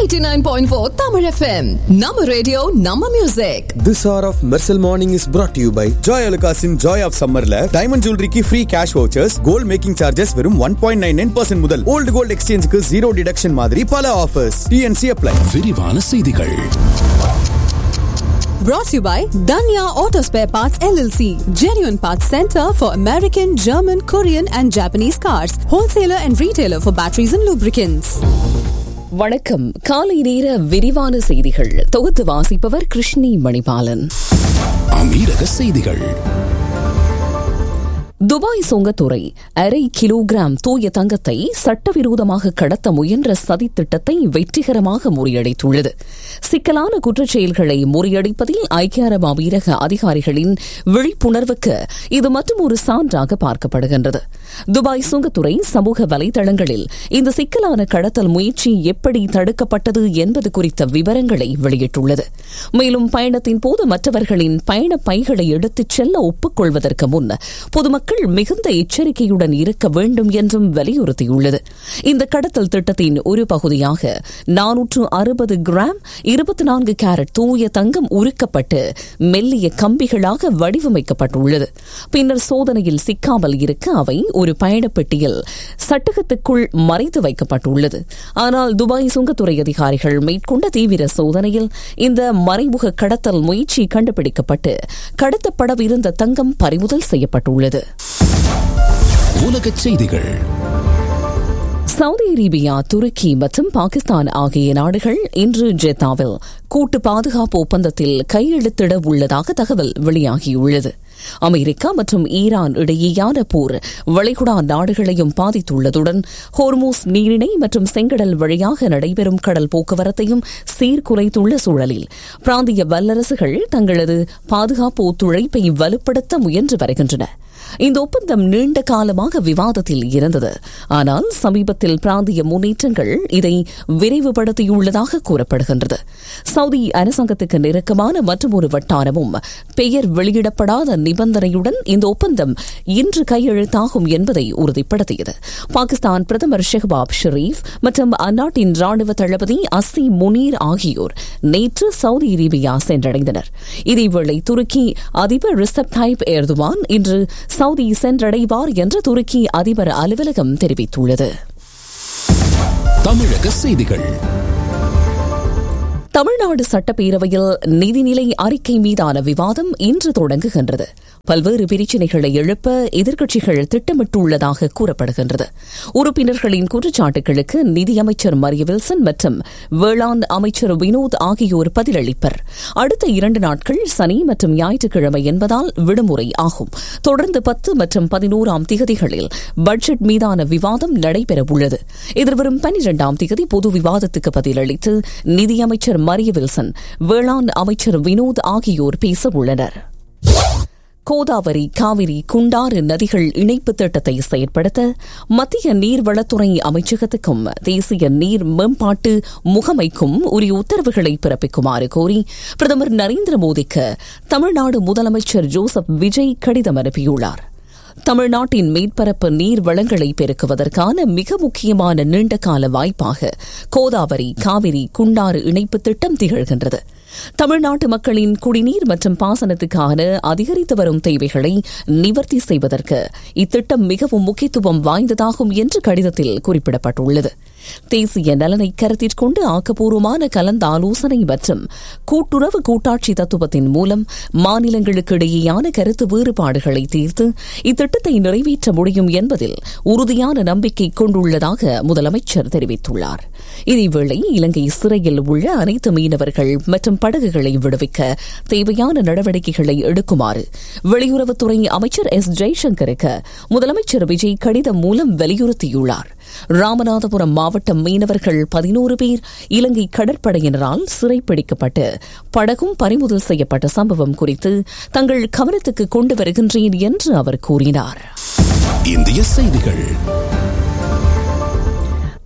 89.4 Tamil FM. நம்ம radio நம்ம music This hour of Mersal Morning is brought to you by Joy Alukasin Joy of Summerல diamond ஜுவல்லரிக்கு free cash vouchers gold making charges வெறும் one point nine nine percent முதல் old gold எக்ஸ்சேஞ்சுக்கு zero deduction மாதிரி பல offers DNC apply விரிவான செய்திகள் brought to you by Danya Auto Spare Parts LLC. Genuine Parts Center for American, German, Korean and Japanese cars. Wholesaler and retailer for batteries and lubricants. வணக்கம் காலை நேர விரிவான செய்திகள் தொகுத்து வாசிப்பவர் கிருஷ்ணி மணிபாலன் அமீரக செய்திகள் துபாய் சுங்கத்துறை அரை கிலோகிராம் தூய தங்கத்தை சட்டவிரோதமாக கடத்த முயன்ற சதித்திட்டத்தை வெற்றிகரமாக முறியடித்துள்ளது சிக்கலான குற்றச்செயல்களை முறியடிப்பதில் ஐக்கிய அரபு அமீரக அதிகாரிகளின் விழிப்புணர்வுக்கு இது மற்றும் ஒரு சான்றாக பார்க்கப்படுகின்றது துபாய் சுங்கத்துறை சமூக வலைதளங்களில் இந்த சிக்கலான கடத்தல் முயற்சி எப்படி தடுக்கப்பட்டது என்பது குறித்த விவரங்களை வெளியிட்டுள்ளது மேலும் பயணத்தின் போது மற்றவர்களின் பயண பைகளை எடுத்துச் செல்ல ஒப்புக்கொள்வதற்கு முன் பொதுமக்கள் மிகுந்த எச்சரிக்கையுடன் இருக்க வேண்டும் என்றும் வலியுறுத்தியுள்ளது இந்த கடத்தல் திட்டத்தின் ஒரு பகுதியாக நானூற்று அறுபது கிராம் இருபத்தி நான்கு கேரட் தூய தங்கம் உருக்கப்பட்டு மெல்லிய கம்பிகளாக வடிவமைக்கப்பட்டுள்ளது பின்னர் சோதனையில் சிக்காமல் இருக்க அவை ஒரு பயணப்பெட்டியில் சட்டகத்துக்குள் மறைத்து வைக்கப்பட்டுள்ளது ஆனால் துபாய் சுங்கத்துறை அதிகாரிகள் மேற்கொண்ட தீவிர சோதனையில் இந்த மறைமுக கடத்தல் முயற்சி கண்டுபிடிக்கப்பட்டு கடத்தப்படவிருந்த தங்கம் பறிமுதல் செய்யப்பட்டுள்ளது உலகச் செய்திகள் சவுதி அரேபியா துருக்கி மற்றும் பாகிஸ்தான் ஆகிய நாடுகள் இன்று ஜெத்தாவில் கூட்டு பாதுகாப்பு ஒப்பந்தத்தில் கையெழுத்திட உள்ளதாக தகவல் வெளியாகியுள்ளது அமெரிக்கா மற்றும் ஈரான் இடையேயான போர் வளைகுடா நாடுகளையும் பாதித்துள்ளதுடன் ஹோர்மூஸ் நீரிணை மற்றும் செங்கடல் வழியாக நடைபெறும் கடல் போக்குவரத்தையும் சீர்குலைத்துள்ள சூழலில் பிராந்திய வல்லரசுகள் தங்களது பாதுகாப்பு ஒத்துழைப்பை வலுப்படுத்த முயன்று வருகின்றன இந்த ஒப்பந்தம் நீண்ட காலமாக விவாதத்தில் இருந்தது ஆனால் சமீபத்தில் பிராந்திய முன்னேற்றங்கள் இதை விரைவுபடுத்தியுள்ளதாக கூறப்படுகின்றது சவுதி அரசாங்கத்துக்கு நெருக்கமான மற்றொரு வட்டாரமும் பெயர் வெளியிடப்படாத நிபந்தனையுடன் இந்த ஒப்பந்தம் இன்று கையெழுத்தாகும் என்பதை உறுதிப்படுத்தியது பாகிஸ்தான் பிரதமர் ஷெஹபாப் ஷெரீப் மற்றும் அந்நாட்டின் ராணுவ தளபதி அசி முனீர் ஆகியோர் நேற்று சவுதி அரேபியா சென்றடைந்தனர் இதேவேளை துருக்கி அதிபர் ரிசப் டைப் ஏர்துவான் இன்று சவுதி சென்றடைவார் என்று துருக்கி அதிபர் அலுவலகம் தெரிவித்துள்ளது தமிழக செய்திகள் தமிழ்நாடு சட்டப்பேரவையில் நிதிநிலை அறிக்கை மீதான விவாதம் இன்று தொடங்குகின்றது பல்வேறு பிரச்சினைகளை எழுப்ப எதிர்க்கட்சிகள் திட்டமிட்டுள்ளதாக கூறப்படுகின்றது உறுப்பினர்களின் குற்றச்சாட்டுகளுக்கு நிதியமைச்சர் மரிய வில்சன் மற்றும் வேளாண் அமைச்சர் வினோத் ஆகியோர் பதிலளிப்பர் அடுத்த இரண்டு நாட்கள் சனி மற்றும் ஞாயிற்றுக்கிழமை என்பதால் விடுமுறை ஆகும் தொடர்ந்து பத்து மற்றும் பதினோராம் திகதிகளில் பட்ஜெட் மீதான விவாதம் நடைபெறவுள்ளது எதிர்வரும் பனிரெண்டாம் திகதி பொது விவாதத்துக்கு பதிலளித்து நிதியமைச்சர் மரிய வில்சன் வேளாண் அமைச்சர் வினோத் ஆகியோர் பேச உள்ளனர் கோதாவரி காவிரி குண்டாறு நதிகள் இணைப்பு திட்டத்தை செயற்படுத்த மத்திய நீர்வளத்துறை அமைச்சகத்துக்கும் தேசிய நீர் மேம்பாட்டு முகமைக்கும் உரிய உத்தரவுகளை பிறப்பிக்குமாறு கோரி பிரதமர் நரேந்திர மோடிக்கு தமிழ்நாடு முதலமைச்சர் ஜோசப் விஜய் கடிதம் அனுப்பியுள்ளார் தமிழ்நாட்டின் மேற்பரப்பு நீர் வளங்களை பெருக்குவதற்கான மிக முக்கியமான நீண்டகால வாய்ப்பாக கோதாவரி காவிரி குண்டாறு இணைப்பு திட்டம் திகழ்கின்றது தமிழ்நாட்டு மக்களின் குடிநீர் மற்றும் பாசனத்துக்கான அதிகரித்து வரும் தேவைகளை நிவர்த்தி செய்வதற்கு இத்திட்டம் மிகவும் முக்கியத்துவம் வாய்ந்ததாகும் என்று கடிதத்தில் குறிப்பிடப்பட்டுள்ளது தேசிய நலனை கருத்தில் கொண்டு ஆக்கப்பூர்வமான கலந்த ஆலோசனை மற்றும் கூட்டுறவு கூட்டாட்சி தத்துவத்தின் மூலம் மாநிலங்களுக்கு இடையேயான கருத்து வேறுபாடுகளை தீர்த்து இத்திட்டத்தை நிறைவேற்ற முடியும் என்பதில் உறுதியான நம்பிக்கை கொண்டுள்ளதாக முதலமைச்சர் தெரிவித்துள்ளார் இதேவேளை இலங்கை சிறையில் உள்ள அனைத்து மீனவர்கள் மற்றும் படகுகளை விடுவிக்க தேவையான நடவடிக்கைகளை எடுக்குமாறு வெளியுறவுத்துறை அமைச்சர் எஸ் ஜெய்சங்கருக்கு முதலமைச்சர் விஜய் கடிதம் மூலம் வலியுறுத்தியுள்ளார் ராமநாதபுரம் மாவட்டம் மீனவர்கள் பதினோரு பேர் இலங்கை கடற்படையினரால் சிறைப்பிடிக்கப்பட்டு படகும் பறிமுதல் செய்யப்பட்ட சம்பவம் குறித்து தங்கள் கவனத்துக்கு கொண்டு வருகின்றேன் என்று அவர் கூறினார் இந்திய செய்திகள்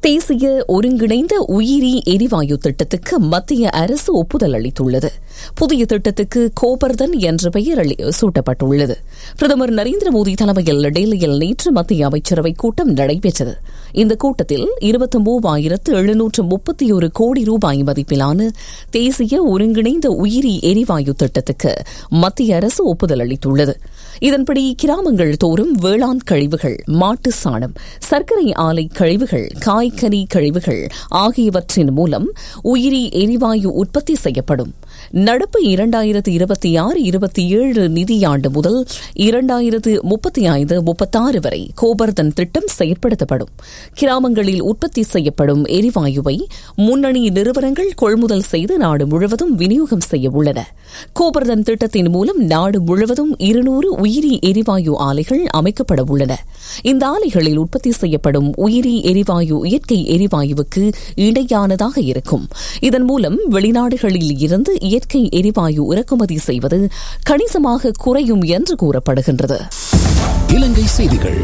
தேசிய ஒருங்கிணைந்த உயிரி எரிவாயு திட்டத்துக்கு மத்திய அரசு ஒப்புதல் அளித்துள்ளது புதிய திட்டத்துக்கு கோபர்தன் என்ற பெயர் அளி- சூட்டப்பட்டுள்ளது பிரதமர் நரேந்திர மோடி தலைமையில் டெல்லியில் நேற்று மத்திய அமைச்சரவைக் கூட்டம் நடைபெற்றது இந்த கூட்டத்தில் இருபத்தி மூவாயிரத்து எழுநூற்று முப்பத்தி ஒரு கோடி ரூபாய் மதிப்பிலான தேசிய ஒருங்கிணைந்த உயிரி எரிவாயு திட்டத்துக்கு மத்திய அரசு ஒப்புதல் அளித்துள்ளது இதன்படி கிராமங்கள் தோறும் வேளாண் கழிவுகள் மாட்டு சாணம் சர்க்கரை ஆலை கழிவுகள் காய்கனி கழிவுகள் ஆகியவற்றின் மூலம் உயிரி எரிவாயு உற்பத்தி செய்யப்படும் நடப்பு இரண்டாயிரத்து இருபத்தி ஆறு இருபத்தி ஏழு நிதியாண்டு முதல் இரண்டாயிரத்து முப்பத்தி ஐந்து முப்பத்தாறு வரை கோபர்தன் திட்டம் செயற்படுத்தப்படும் கிராமங்களில் உற்பத்தி செய்யப்படும் எரிவாயுவை முன்னணி நிறுவனங்கள் கொள்முதல் செய்து நாடு முழுவதும் விநியோகம் செய்ய உள்ளன கோபர்தன் திட்டத்தின் மூலம் நாடு முழுவதும் இருநூறு உயிரி எரிவாயு ஆலைகள் அமைக்கப்பட உள்ளன இந்த ஆலைகளில் உற்பத்தி செய்யப்படும் உயிரி எரிவாயு இயற்கை எரிவாயுவுக்கு இணையானதாக இருக்கும் இதன் மூலம் வெளிநாடுகளில் இருந்து இயற்கை எரிவாயு இறக்குமதி செய்வது கணிசமாக குறையும் என்று கூறப்படுகின்றது இலங்கை செய்திகள்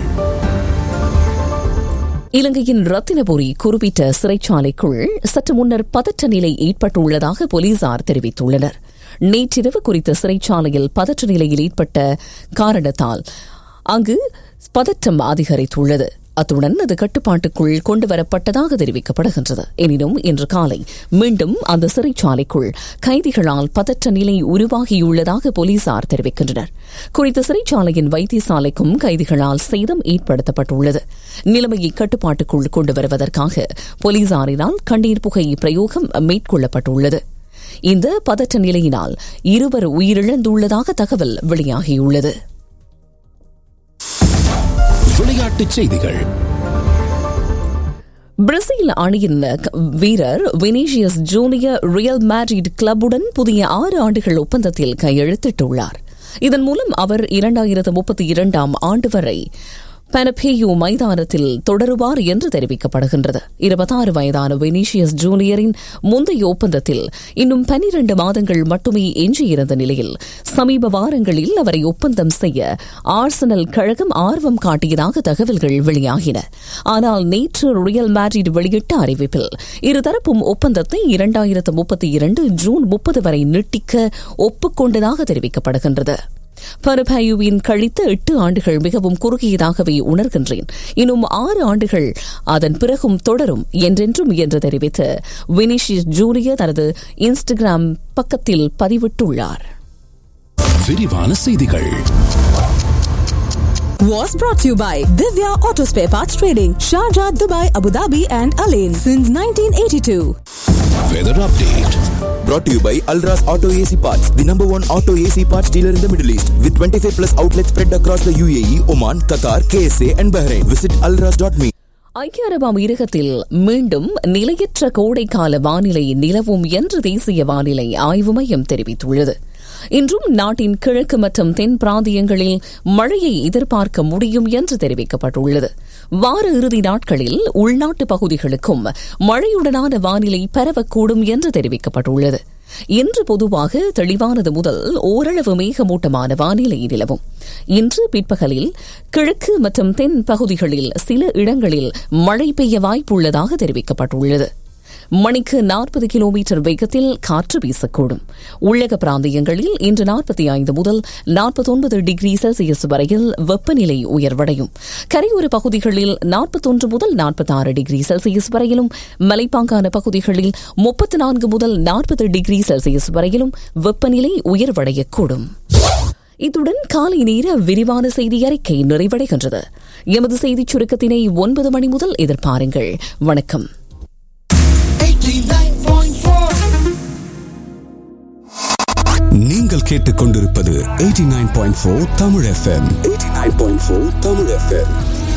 இலங்கையின் ரத்தினபுரி குறிப்பிட்ட சிறைச்சாலைக்குள் சற்று முன்னர் பதற்ற நிலை ஏற்பட்டுள்ளதாக போலீசார் தெரிவித்துள்ளனர் நேற்றிரவு குறித்த சிறைச்சாலையில் பதற்ற நிலையில் ஏற்பட்ட காரணத்தால் அங்கு பதற்றம் அதிகரித்துள்ளது அத்துடன் அது கட்டுப்பாட்டுக்குள் கொண்டுவரப்பட்டதாக தெரிவிக்கப்படுகின்றது எனினும் இன்று காலை மீண்டும் அந்த சிறைச்சாலைக்குள் கைதிகளால் பதற்ற நிலை உருவாகியுள்ளதாக போலீசார் தெரிவிக்கின்றனர் குறித்த சிறைச்சாலையின் வைத்தியசாலைக்கும் கைதிகளால் சேதம் ஏற்படுத்தப்பட்டுள்ளது நிலைமையை கட்டுப்பாட்டுக்குள் கொண்டு வருவதற்காக போலீசாரினால் கண்ணீர் புகை பிரயோகம் மேற்கொள்ளப்பட்டுள்ளது இந்த பதற்ற நிலையினால் இருவர் உயிரிழந்துள்ளதாக தகவல் வெளியாகியுள்ளது விளையாட்டுச் செய்திகள் பிரேசில் அணியின் க- வீரர் வினிஷியஸ் ஜூனியர் ரியல் மேட்ரிட் கிளப்புடன் புதிய ஆறு ஆண்டுகள் ஒப்பந்தத்தில் கையெழுத்திட்டுள்ளார் இதன் மூலம் அவர் இரண்டாயிரத்து முப்பத்தி இரண்டாம் ஆண்டு வரை பனபேயு மைதானத்தில் தொடருவார் என்று தெரிவிக்கப்படுகின்றது இருபத்தாறு வயதான வினிஷியஸ் ஜூனியரின் முந்தைய ஒப்பந்தத்தில் இன்னும் பனிரண்டு மாதங்கள் மட்டுமே எஞ்சியிருந்த நிலையில் சமீப வாரங்களில் அவரை ஒப்பந்தம் செய்ய ஆர்சனல் கழகம் ஆர்வம் காட்டியதாக தகவல்கள் வெளியாகின ஆனால் நேற்று ரியல் மேட்ரிட் வெளியிட்ட அறிவிப்பில் இருதரப்பும் ஒப்பந்தத்தை இரண்டாயிரத்து முப்பத்தி இரண்டு ஜூன் முப்பது வரை நீட்டிக்க ஒப்புக்கொண்டதாக தெரிவிக்கப்படுகின்றது பரபாயுவின் கழித்த எட்டு ஆண்டுகள் மிகவும் குறுகியதாகவே உணர்கின்றேன் இன்னும் ஆறு ஆண்டுகள் அதன் பிறகும் தொடரும் என்றென்றும் என்று தெரிவித்து வினிஷியஸ் ஜூனியர் தனது இன்ஸ்டாகிராம் பக்கத்தில் பதிவிட்டுள்ளார் விரிவான செய்திகள் Was brought to you by Divya Auto Spare Parts Trading, Sharjah, Dubai, Abu Dhabi, and Alain since 1982. Weather update Brought to you by Alras Auto AC Parts, the number one auto AC parts dealer in the Middle East, with 25 plus outlets spread across the UAE, Oman, Qatar, KSA, and Bahrain. Visit alras.me. ஐக்கிய அரபு அமீரகத்தில் மீண்டும் நிலையற்ற கோடைக்கால வானிலை நிலவும் என்று தேசிய வானிலை ஆய்வு மையம் தெரிவித்துள்ளது இன்றும் நாட்டின் கிழக்கு மற்றும் தென் பிராந்தியங்களில் மழையை எதிர்பார்க்க முடியும் என்று தெரிவிக்கப்பட்டுள்ளது வார இறுதி நாட்களில் உள்நாட்டு பகுதிகளுக்கும் மழையுடனான வானிலை பரவக்கூடும் என்று தெரிவிக்கப்பட்டுள்ளது இன்று பொதுவாக தெளிவானது முதல் ஓரளவு மேகமூட்டமான வானிலை நிலவும் இன்று பிற்பகலில் கிழக்கு மற்றும் தென் பகுதிகளில் சில இடங்களில் மழை பெய்ய வாய்ப்புள்ளதாக தெரிவிக்கப்பட்டுள்ளது மணிக்கு நாற்பது கிலோமீட்டர் வேகத்தில் காற்று வீசக்கூடும் உள்ளக பிராந்தியங்களில் இன்று நாற்பத்தி ஐந்து முதல் நாற்பத்தொன்பது டிகிரி செல்சியஸ் வரையில் வெப்பநிலை உயர்வடையும் கரையோர பகுதிகளில் நாற்பத்தொன்று முதல் நாற்பத்தாறு டிகிரி செல்சியஸ் வரையிலும் மலைப்பாங்கான பகுதிகளில் முப்பத்தி நான்கு முதல் நாற்பது டிகிரி செல்சியஸ் வரையிலும் வெப்பநிலை உயர்வடையக்கூடும் இத்துடன் காலை நேர விரிவான செய்தி அறிக்கை நிறைவடைகின்றது எமது செய்திச் சுருக்கத்தினை ஒன்பது மணி முதல் எதிர்பாருங்கள் வணக்கம் நீங்கள் கேட்டுக்கொண்டிருப்பது 89.4 Tamil FM 89.4 Tamil FM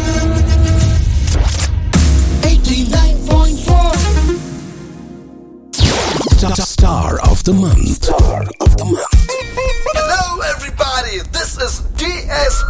Star of the month. Star of the month. Hello, everybody. This is DSP.